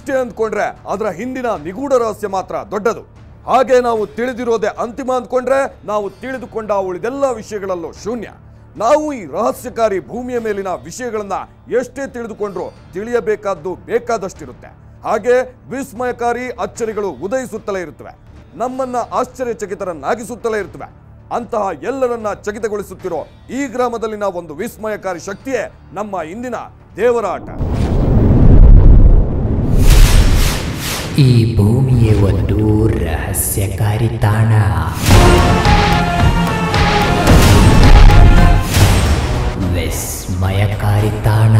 ಇಷ್ಟೇ ಅಂದ್ಕೊಂಡ್ರೆ ಅದರ ಹಿಂದಿನ ನಿಗೂಢ ರಹಸ್ಯ ಮಾತ್ರ ದೊಡ್ಡದು ಹಾಗೆ ನಾವು ತಿಳಿದಿರೋದೇ ಅಂತಿಮ ಅಂದ್ಕೊಂಡ್ರೆ ನಾವು ತಿಳಿದುಕೊಂಡ ಉಳಿದೆಲ್ಲ ವಿಷಯಗಳಲ್ಲೂ ಶೂನ್ಯ ನಾವು ಈ ರಹಸ್ಯಕಾರಿ ಭೂಮಿಯ ಮೇಲಿನ ವಿಷಯಗಳನ್ನ ಎಷ್ಟೇ ತಿಳಿದುಕೊಂಡ್ರೂ ತಿಳಿಯಬೇಕಾದ್ದು ಬೇಕಾದಷ್ಟಿರುತ್ತೆ ಹಾಗೆ ವಿಸ್ಮಯಕಾರಿ ಅಚ್ಚರಿಗಳು ಉದಯಿಸುತ್ತಲೇ ಇರುತ್ತವೆ ನಮ್ಮನ್ನ ಆಶ್ಚರ್ಯಚಕಿತರನ್ನಾಗಿಸುತ್ತಲೇ ಇರುತ್ತವೆ ಅಂತಹ ಎಲ್ಲರನ್ನ ಚಕಿತಗೊಳಿಸುತ್ತಿರೋ ಈ ಗ್ರಾಮದಲ್ಲಿನ ಒಂದು ವಿಸ್ಮಯಕಾರಿ ಶಕ್ತಿಯೇ ನಮ್ಮ ಇಂದಿನ ದೇವರ ಆಟ ಈ ಭೂಮಿಯೇ ಒಂದು ರಹಸ್ಯಕಾರಿ ತಾಣ ವಿಸ್ಮಯಕಾರಿ ತಾಣ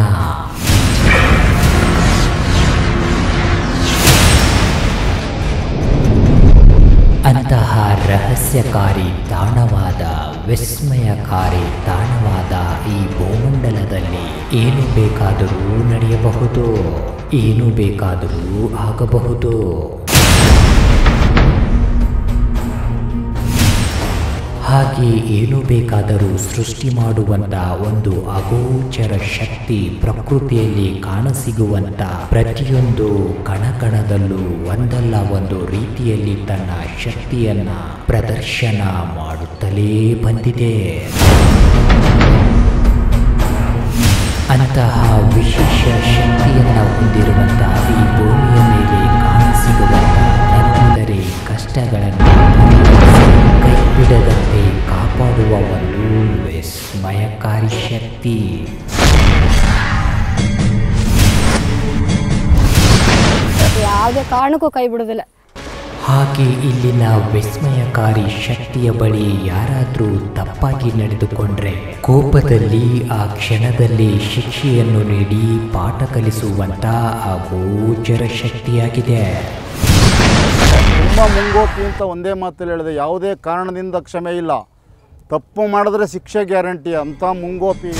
ಅಂತಹ ರಹಸ್ಯಕಾರಿ ತಾಣವಾದ ವಿಸ್ಮಯಕಾರಿ ತಾಣವಾದ ಈ ಭೂಮಂಡಲದಲ್ಲಿ ಏನು ಬೇಕಾದರೂ ನಡೆಯಬಹುದು ಏನು ಬೇಕಾದರೂ ಆಗಬಹುದು ಹಾಗೆ ಏನು ಬೇಕಾದರೂ ಸೃಷ್ಟಿ ಮಾಡುವಂತ ಒಂದು ಅಗೋಚರ ಶಕ್ತಿ ಪ್ರಕೃತಿಯಲ್ಲಿ ಕಾಣಸಿಗುವಂತ ಪ್ರತಿಯೊಂದು ಕಣಕಣದಲ್ಲೂ ಒಂದಲ್ಲ ಒಂದು ರೀತಿಯಲ್ಲಿ ತನ್ನ ಶಕ್ತಿಯನ್ನ ಪ್ರದರ್ಶನ ಮಾಡುತ್ತಲೇ ಬಂದಿದೆ ಅಂತಹ ವಿಶೇಷ ಶಕ್ತಿಯನ್ನ ಹೊಂದಿರುವಂತಹ ಈ ಭೂಮಿಯ ಮೇಲೆ ಕಾಣಸಿಗುವಂತ ನೆನಪಿದರೆ ಕಷ್ಟಗಳನ್ನು ಪರಿಹರಿಸಿ ಕೈ ಬಿಡದಂತೆ ಕಾಪಾಡುವ ಒಂದು ವಿಸ್ಮಯಕಾರಿ ಶಕ್ತಿ ಯಾವುದೇ ಕಾರಣಕ್ಕೂ ಕೈ ಬಿಡೋದಿಲ್ಲ ಹಾಗೆ ಇಲ್ಲಿನ ವಿಸ್ಮಯಕಾರಿ ಶಕ್ತಿಯ ಬಳಿ ಯಾರಾದರೂ ತಪ್ಪಾಗಿ ನಡೆದುಕೊಂಡ್ರೆ ಕೋಪದಲ್ಲಿ ಆ ಕ್ಷಣದಲ್ಲಿ ಶಿಕ್ಷೆಯನ್ನು ನೀಡಿ ಪಾಠ ಕಲಿಸುವಂತ ಅಗೋಚರ ಶಕ್ತಿಯಾಗಿದೆ ತುಂಬ ಮುಂಗೋಪಿ ಅಂತ ಒಂದೇ ಮಾತಲ್ಲಿ ಹೇಳಿದೆ ಯಾವುದೇ ಕಾರಣದಿಂದ ಕ್ಷಮೆ ಇಲ್ಲ ತಪ್ಪು ಮಾಡಿದ್ರೆ ಶಿಕ್ಷೆ ಗ್ಯಾರಂಟಿ ಅಂತ ಮುಂಗೋಪಿ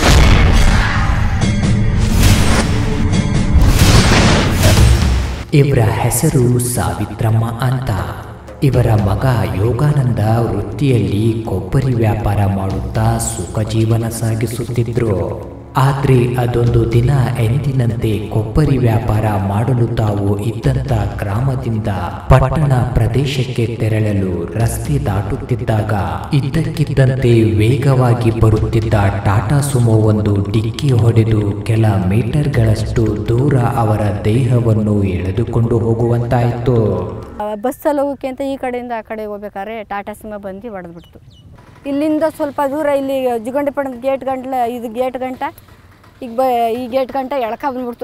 ಇವರ ಹೆಸರು ಸಾವಿತ್ರಮ್ಮ ಅಂತ ಇವರ ಮಗ ಯೋಗಾನಂದ ವೃತ್ತಿಯಲ್ಲಿ ಕೊಬ್ಬರಿ ವ್ಯಾಪಾರ ಮಾಡುತ್ತಾ ಸುಖ ಜೀವನ ಸಾಗಿಸುತ್ತಿದ್ರು ಆದ್ರೆ ಅದೊಂದು ದಿನ ಎಂದಿನಂತೆ ಕೊಬ್ಬರಿ ವ್ಯಾಪಾರ ಮಾಡಲು ತಾವು ಇದ್ದಂತ ಗ್ರಾಮದಿಂದ ಪಟ್ಟಣ ಪ್ರದೇಶಕ್ಕೆ ತೆರಳಲು ರಸ್ತೆ ದಾಟುತ್ತಿದ್ದಾಗ ಇದ್ದಕ್ಕಿದ್ದಂತೆ ವೇಗವಾಗಿ ಬರುತ್ತಿದ್ದ ಟಾಟಾ ಸುಮೋ ಒಂದು ಡಿಕ್ಕಿ ಹೊಡೆದು ಕೆಲ ಮೀಟರ್ಗಳಷ್ಟು ದೂರ ಅವರ ದೇಹವನ್ನು ಎಳೆದುಕೊಂಡು ಹೋಗುವಂತಾಯಿತು ಬಸ್ಸಲ್ಲಿ ಹೋಗೋಕ್ಕೆ ಅಂತ ಈ ಕಡೆಯಿಂದ ಆ ಕಡೆ ಹೋಗ್ಬೇಕಾದ್ರೆ ಟಾಟಾ ಸಿಂಹ ಬಂದು ಹೊಡೆದ್ಬಿಡ್ತು ಇಲ್ಲಿಂದ ಸ್ವಲ್ಪ ದೂರ ಇಲ್ಲಿ ಜುಗಂಡಿಪಟ್ಟಣದ ಗೇಟ್ ಗಂಟ್ಲ ಇದು ಗೇಟ್ ಗಂಟ ಈಗ ಬ ಈ ಗೇಟ್ ಗಂಟ ಎಳ್ಕ ಬಂದ್ಬಿಡ್ತು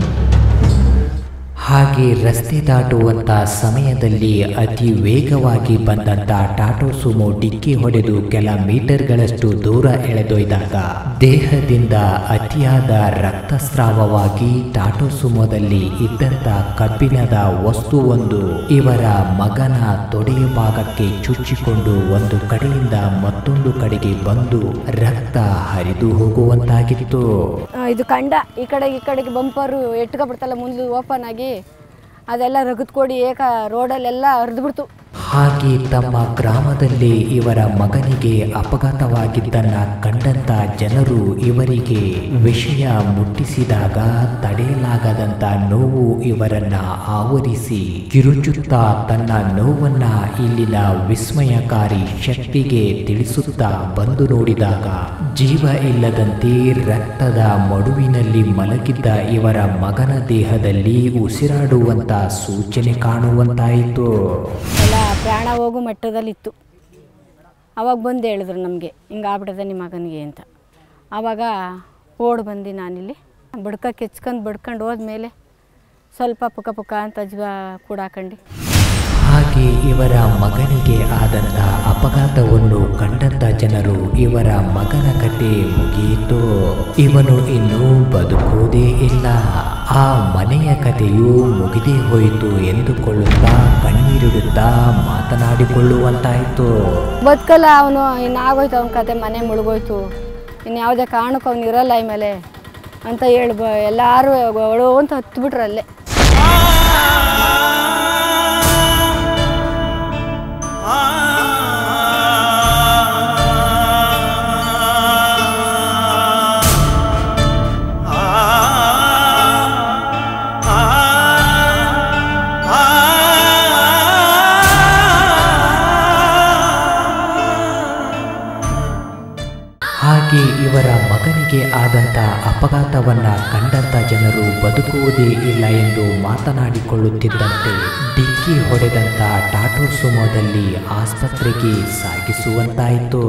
ಹಾಗೆ ರಸ್ತೆ ದಾಟುವಂತ ಸಮಯದಲ್ಲಿ ಅತಿ ವೇಗವಾಗಿ ಬಂದಂತ ಟಾಟೋ ಸುಮೋ ಡಿಕ್ಕಿ ಹೊಡೆದು ಕೆಲ ಮೀಟರ್ಗಳಷ್ಟು ದೂರ ಎಳೆದೊಯ್ದಾಗ ದೇಹದಿಂದ ಅತಿಯಾದ ರಕ್ತಸ್ರಾವವಾಗಿ ಟಾಟೋ ಸುಮೋದಲ್ಲಿ ಇದ್ದಂತ ಕಬ್ಬಿಣದ ವಸ್ತುವೊಂದು ಇವರ ಮಗನ ತೊಡೆಯ ಭಾಗಕ್ಕೆ ಚುಚ್ಚಿಕೊಂಡು ಒಂದು ಕಡೆಯಿಂದ ಮತ್ತೊಂದು ಕಡೆಗೆ ಬಂದು ರಕ್ತ ಹರಿದು ಹೋಗುವಂತಾಗಿತ್ತು ಆ, ಇದು ಕಂಡ ಈ ಕಡೆಗೆ ಈ ಕಡೆಗೆ ಬಂಪರು ಎಟ್ಕೊಬಿಡ್ತಲ್ಲ ಮುಂದೆ ಓಪನ್ ಆಗಿ ಅದೆಲ್ಲ ರಗದ್ ಕೊಡಿ ಏಕ ರೋಡಲ್ಲೆಲ್ಲ ಹರಿದ್ಬಿಡ್ತು ಹಾಗೆ ತಮ್ಮ ಗ್ರಾಮದಲ್ಲಿ ಇವರ ಮಗನಿಗೆ ಅಪಘಾತವಾಗಿದ್ದನ್ನ ಕಂಡಂತ ಜನರು ಇವರಿಗೆ ವಿಷಯ ಮುಟ್ಟಿಸಿದಾಗ ತಡೆಯಲಾಗದಂತ ನೋವು ಇವರನ್ನ ಆವರಿಸಿ ಕಿರುಚುತ್ತಾ ತನ್ನ ನೋವನ್ನ ಇಲ್ಲಿನ ವಿಸ್ಮಯಕಾರಿ ಶಕ್ತಿಗೆ ತಿಳಿಸುತ್ತಾ ಬಂದು ನೋಡಿದಾಗ ಜೀವ ಇಲ್ಲದಂತೆ ರಕ್ತದ ಮಡುವಿನಲ್ಲಿ ಮಲಗಿದ್ದ ಇವರ ಮಗನ ದೇಹದಲ್ಲಿ ಉಸಿರಾಡುವಂತ ಸೂಚನೆ ಕಾಣುವಂತಾಯಿತು ಎಲ್ಲ ಪ್ರಾಣ ಹೋಗೋ ಮಟ್ಟದಲ್ಲಿತ್ತು ಅವಾಗ ಬಂದು ಹೇಳಿದ್ರು ನಮಗೆ ಹಿಂಗೆ ಆಗ್ಬಿಟ್ಟದೆ ನಿಮ್ಮ ಮಗನಿಗೆ ಅಂತ ಆವಾಗ ಓಡ್ ಬಂದು ನಾನಿಲ್ಲಿ ಬಡ್ಕ ಕೆಚ್ಕೊಂಡು ಬಡ್ಕೊಂಡು ಹೋದ್ಮೇಲೆ ಸ್ವಲ್ಪ ಪುಕ ಪುಕ ಅಂತ ಅಜ್ವ ಕೂಡ ಹಾಕೊಂಡು ಹಾಗೆ ಇವರ ಮಗನಿಗೆ ಆದಂತ ಅಪಘಾತವನ್ನು ಕಂಡಂತ ಜನರು ಇವರ ಮಗನ ಕತೆ ಮುಗಿಯಿತು ಇವನು ಇನ್ನು ಬದುಕುವುದೇ ಇಲ್ಲ ಆ ಮನೆಯ ಕಥೆಯು ಮುಗಿದೇ ಹೋಯಿತು ಎಂದುಕೊಳ್ಳುತ್ತಾ ಕಣ್ಣೀರಿಡುತ್ತಾ ಮಾತನಾಡಿಕೊಳ್ಳುವಂತಾಯಿತು ಬದುಕಲ್ಲ ಅವನು ಇನ್ನು ಆಗೋಯ್ತು ಅವನ ಕತೆ ಮನೆ ಮುಳುಗೋಯ್ತು ಇನ್ನು ಯಾವುದೇ ಕಾರಣಕ್ಕೂ ಅವ್ನು ಇರಲ್ಲ ಆಮೇಲೆ ಅಂತ ಹೇಳಿ ಬ ಎಲ್ಲರೂ ಒಳು ಅಂತ ಹತ್ಬಿಟ್ರು ಅಲ್ಲೇ ಹಾಗೆ ಇವರ ಮಗನಿಗೆ ಆದಂತ ಅಪಘಾತವನ್ನ ಕಂಡಂತ ಜನರು ಬದುಕುವುದೇ ಇಲ್ಲ ಎಂದು ಮಾತನಾಡಿಕೊಳ್ಳುತ್ತಿದ್ದಂತೆ ಡಿಕ್ಕಿ ಹೊಡೆದಂತ ಟಾಟೋ ಸುಮೋದಲ್ಲಿ ಆಸ್ಪತ್ರೆಗೆ ಸಾಗಿಸುವಂತಾಯಿತು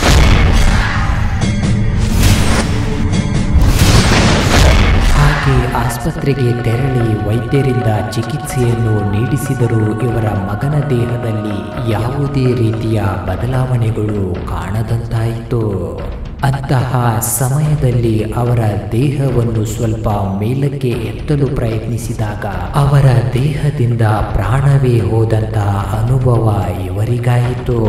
ಹಾಗೆ ಆಸ್ಪತ್ರೆಗೆ ತೆರಳಿ ವೈದ್ಯರಿಂದ ಚಿಕಿತ್ಸೆಯನ್ನು ನೀಡಿಸಿದರೂ ಇವರ ಮಗನ ದೇಹದಲ್ಲಿ ಯಾವುದೇ ರೀತಿಯ ಬದಲಾವಣೆಗಳು ಕಾಣದಂತಾಯಿತು ಅಂತಹ ಸಮಯದಲ್ಲಿ ಅವರ ದೇಹವನ್ನು ಸ್ವಲ್ಪ ಮೇಲಕ್ಕೆ ಎತ್ತಲು ಪ್ರಯತ್ನಿಸಿದಾಗ ಅವರ ದೇಹದಿಂದ ಪ್ರಾಣವೇ ಹೋದಂತ ಅನುಭವ ಇವರಿಗಾಯಿತು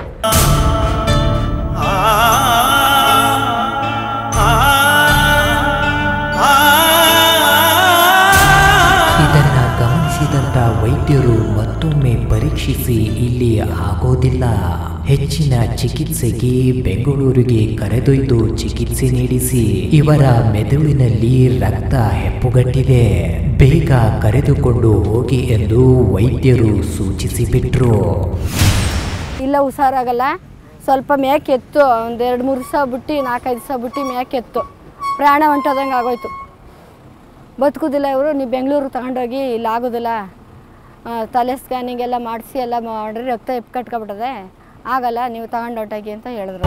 ಇದನ್ನ ಗಮನಿಸಿದಂತ ವೈದ್ಯರು ಮತ್ತೊಮ್ಮೆ ಪರೀಕ್ಷಿಸಿ ಇಲ್ಲಿ ಆಗೋದಿಲ್ಲ ಹೆಚ್ಚಿನ ಚಿಕಿತ್ಸೆಗೆ ಬೆಂಗಳೂರಿಗೆ ಕರೆದೊಯ್ದು ಚಿಕಿತ್ಸೆ ನೀಡಿಸಿ ಇವರ ಮೆದುಳಿನಲ್ಲಿ ರಕ್ತ ಹೆಪ್ಪುಗಟ್ಟಿದೆ ಬೇಗ ಕರೆದುಕೊಂಡು ಹೋಗಿ ಎಂದು ವೈದ್ಯರು ಸೂಚಿಸಿಬಿಟ್ರು ಇಲ್ಲ ಹುಷಾರಾಗಲ್ಲ ಸ್ವಲ್ಪ ಮೇಕೆತ್ತು ಒಂದು ಎರಡು ಮೂರು ದಿವಸ ಬಿಟ್ಟು ನಾಲ್ಕೈದು ದಿವಸ ಬಿಟ್ಟು ಮೇಕೆತ್ತು ಪ್ರಾಣ ಹೊಂಟೋದಂಗೆ ಆಗೋಯ್ತು ಬದುಕುದಿಲ್ಲ ಇವರು ನೀವು ಬೆಂಗಳೂರು ತಗೊಂಡೋಗಿ ಇಲ್ಲಿ ಆಗೋದಿಲ್ಲ ಆ, ತಲೆ ಸ್ಕ್ಯಾನಿಂಗ್ ಎಲ್ಲ ಮಾಡಿಸಿ ಎಲ್ಲ ಮಾಡ್ರಿ ರಕ್ತ ಎಪ್ಪು ಕಟ್ಕೊಬಿಟ್ಟದೆ ಆಗಲ್ಲ ನೀವು ತಗೊಂಡು ಹೊಂಟೋಗಿ ಅಂತ ಹೇಳಿದ್ರು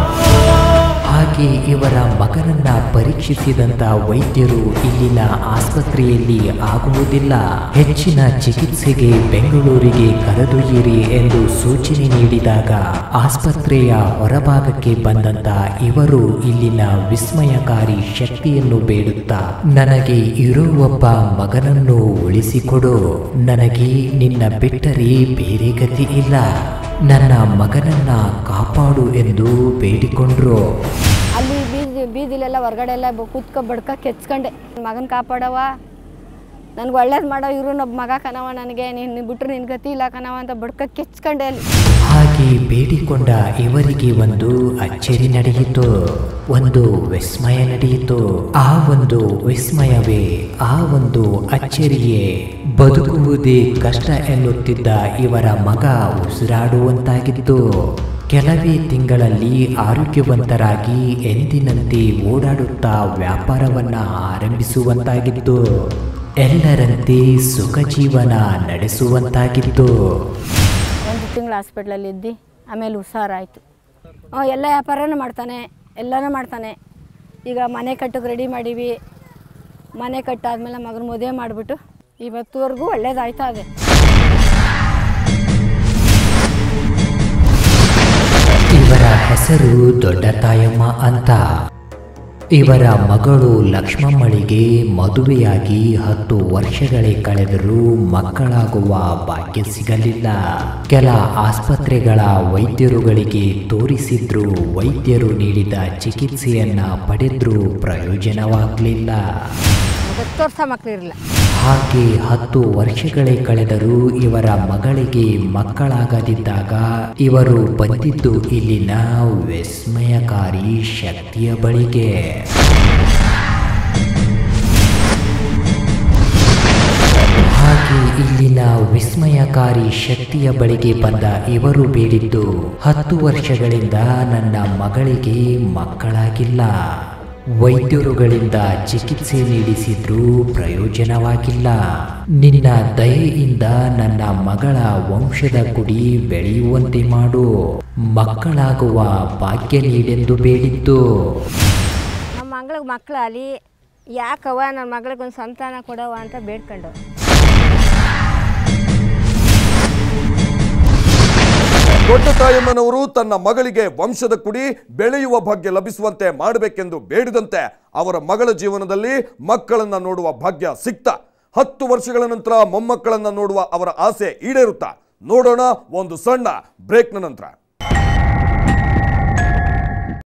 ಹಾಗೆ ಇವರ ಮಗನನ್ನ ಪರೀಕ್ಷಿಸಿದಂತ ವೈದ್ಯರು ಇಲ್ಲಿನ ಆಸ್ಪತ್ರೆಯಲ್ಲಿ ಆಗುವುದಿಲ್ಲ ಹೆಚ್ಚಿನ ಚಿಕಿತ್ಸೆಗೆ ಬೆಂಗಳೂರಿಗೆ ಕರೆದೊಯ್ಯಿರಿ ಎಂದು ಸೂಚನೆ ನೀಡಿದಾಗ ಆಸ್ಪತ್ರೆಯ ಹೊರಭಾಗಕ್ಕೆ ಬಂದಂತ ಇವರು ಇಲ್ಲಿನ ವಿಸ್ಮಯಕಾರಿ ಶಕ್ತಿಯನ್ನು ಬೇಡುತ್ತಾ ನನಗೆ ಇರೋ ಒಬ್ಬ ಮಗನನ್ನು ಉಳಿಸಿಕೊಡು ನನಗೆ ನಿನ್ನ ಬಿಟ್ಟರೆ ಬೇರೆ ಗತಿ ಇಲ್ಲ ನನ್ನ ಮಗನನ್ನ ಕಾಪಾಡು ಎಂದು ಬೇಡಿಕೊಂಡ್ರು ಅಲ್ಲಿ ಬೀದಿ ಬೀದಿಲೆಲ್ಲ ಹೊರ್ಗಡೆ ಎಲ್ಲ ಕೂತ್ಕೊ ಬಡ್ಕ ಕೆಚ್ಕೊಂಡೆ ಮಗನ ಕಾಪಾಡವ ನನಗೆ ಒಳ್ಳೇದು ಮಾಡೋ ಇವರು ನೊಬ್ಬ ಮಗ ಕಣವ ನನಗೆ ನೀನು ಬಿಟ್ರೆ ನಿನ್ನ ಗತಿ ಇಲ್ಲ ಕಣವ ಅಂತ ಬಡ್ಕ ಕೆಚ್ಕೊಂಡೆ ಅಲ್ಲಿ ಹಾಗೆ ಬೇಡಿಕೊಂಡ ಇವರಿಗೆ ಒಂದು ಅಚ್ಚರಿ ನಡೆಯಿತು ಒಂದು ವಿಸ್ಮಯ ನಡೆಯಿತು ಆ ಒಂದು ವಿಸ್ಮಯವೇ ಆ ಒಂದು ಅಚ್ಚರಿಯೇ ಬದುಕುವುದೇ ಕಷ್ಟ ಎನ್ನುತ್ತಿದ್ದ ಇವರ ಮಗ ಉಸಿರಾಡುವಂತಾಗಿತ್ತು ಕೆಲವೇ ತಿಂಗಳಲ್ಲಿ ಆರೋಗ್ಯವಂತರಾಗಿ ಎಂದಿನಂತೆ ಓಡಾಡುತ್ತಾ ವ್ಯಾಪಾರವನ್ನ ಆರಂಭಿಸುವಂತಾಗಿತ್ತು ಎಲ್ಲರಂತೆ ಸುಖ ಜೀವನ ನಡೆಸುವಂತಾಗಿತ್ತು ಒಂದು ತಿಂಗಳು ಹಾಸ್ಪಿಟ್ಲಲ್ಲಿ ಇದ್ದು ಆಮೇಲೆ ಹುಷಾರಾಯಿತು ಹ್ಞೂ ಎಲ್ಲ ವ್ಯಾಪಾರನೂ ಮಾಡ್ತಾನೆ ಎಲ್ಲನೂ ಮಾಡ್ತಾನೆ ಈಗ ಮನೆ ಕಟ್ಟಕ್ಕೆ ರೆಡಿ ಮಾಡೀವಿ ಮನೆ ಕಟ್ಟಾದ್ಮೇಲೆ ಮಗನ ಮದುವೆ ಮಾಡಿಬಿಟ್ಟು ಇವತ್ತುವರೆಗೂ ಒಳ್ಳೇದಾಯ್ತಾ ಇದೆ ಇವರ ಹೆಸರು ದೊಡ್ಡ ತಾಯಮ್ಮ ಅಂತ ಇವರ ಮಗಳು ಲಕ್ಷ್ಮಮ್ಮಳಿಗೆ ಮದುವೆಯಾಗಿ ಹತ್ತು ವರ್ಷಗಳೇ ಕಳೆದರೂ ಮಕ್ಕಳಾಗುವ ಭಾಗ್ಯ ಸಿಗಲಿಲ್ಲ ಕೆಲ ಆಸ್ಪತ್ರೆಗಳ ವೈದ್ಯರುಗಳಿಗೆ ತೋರಿಸಿದ್ರು ವೈದ್ಯರು ನೀಡಿದ ಚಿಕಿತ್ಸೆಯನ್ನ ಪಡೆದ್ರೂ ಪ್ರಯೋಜನವಾಗಲಿಲ್ಲ ಹತ್ತು ವರ್ಷ ಮಕ್ಕಳಿರಲಿಲ್ಲ ಹಾಗೆ ಹತ್ತು ವರ್ಷಗಳೇ ಕಳೆದರೂ ಇವರ ಮಗಳಿಗೆ ಮಕ್ಕಳಾಗದಿದ್ದಾಗ ಇವರು ಬಂದಿದ್ದು ಇಲ್ಲಿನ ವಿಸ್ಮಯಕಾರಿ ಶಕ್ತಿಯ ಬಳಿಗೆ ಹಾಗೆ ಇಲ್ಲಿನ ವಿಸ್ಮಯಕಾರಿ ಶಕ್ತಿಯ ಬಳಿಗೆ ಬಂದ ಇವರು ಬೇಡಿದ್ದು ಹತ್ತು ವರ್ಷಗಳಿಂದ ನನ್ನ ಮಗಳಿಗೆ ಮಕ್ಕಳಾಗಿಲ್ಲ ವೈದ್ಯರುಗಳಿಂದ ಚಿಕಿತ್ಸೆ ನೀಡಿಸಿದ್ರೂ ಪ್ರಯೋಜನವಾಗಿಲ್ಲ ನಿನ್ನ ದಯೆಯಿಂದ ನನ್ನ ಮಗಳ ವಂಶದ ಕುಡಿ ಬೆಳೆಯುವಂತೆ ಮಾಡು ಮಕ್ಕಳಾಗುವ ಭಾಗ್ಯ ನೀಡೆಂದು ಬೇಡಿದ್ದು ನಮ್ಮ ಮಗಳಿಗೆ ಮಕ್ಕಳಲ್ಲಿ ಯಾಕವ್ವ ನನ್ನ ಮಗಳಿಗೆ ಒಂದು ಸಂತಾನ ಕೊಡವ ಅಂತ ಬೇಡ್ಕೊಂಡು ದೊಡ್ಡ ತಾಯಮ್ಮನವರು ತನ್ನ ಮಗಳಿಗೆ ವಂಶದ ಕುಡಿ ಬೆಳೆಯುವ ಭಾಗ್ಯ ಲಭಿಸುವಂತೆ ಮಾಡಬೇಕೆಂದು ಬೇಡಿದಂತೆ ಅವರ ಮಗಳ ಜೀವನದಲ್ಲಿ ಮಕ್ಕಳನ್ನ ನೋಡುವ ಭಾಗ್ಯ ಸಿಕ್ತ ಹತ್ತು ವರ್ಷಗಳ ನಂತರ ಮೊಮ್ಮಕ್ಕಳನ್ನ ನೋಡುವ ಅವರ ಆಸೆ ಈಡೇರುತ್ತಾ ನೋಡೋಣ ಒಂದು ಸಣ್ಣ ಬ್ರೇಕ್ನ ನಂತರ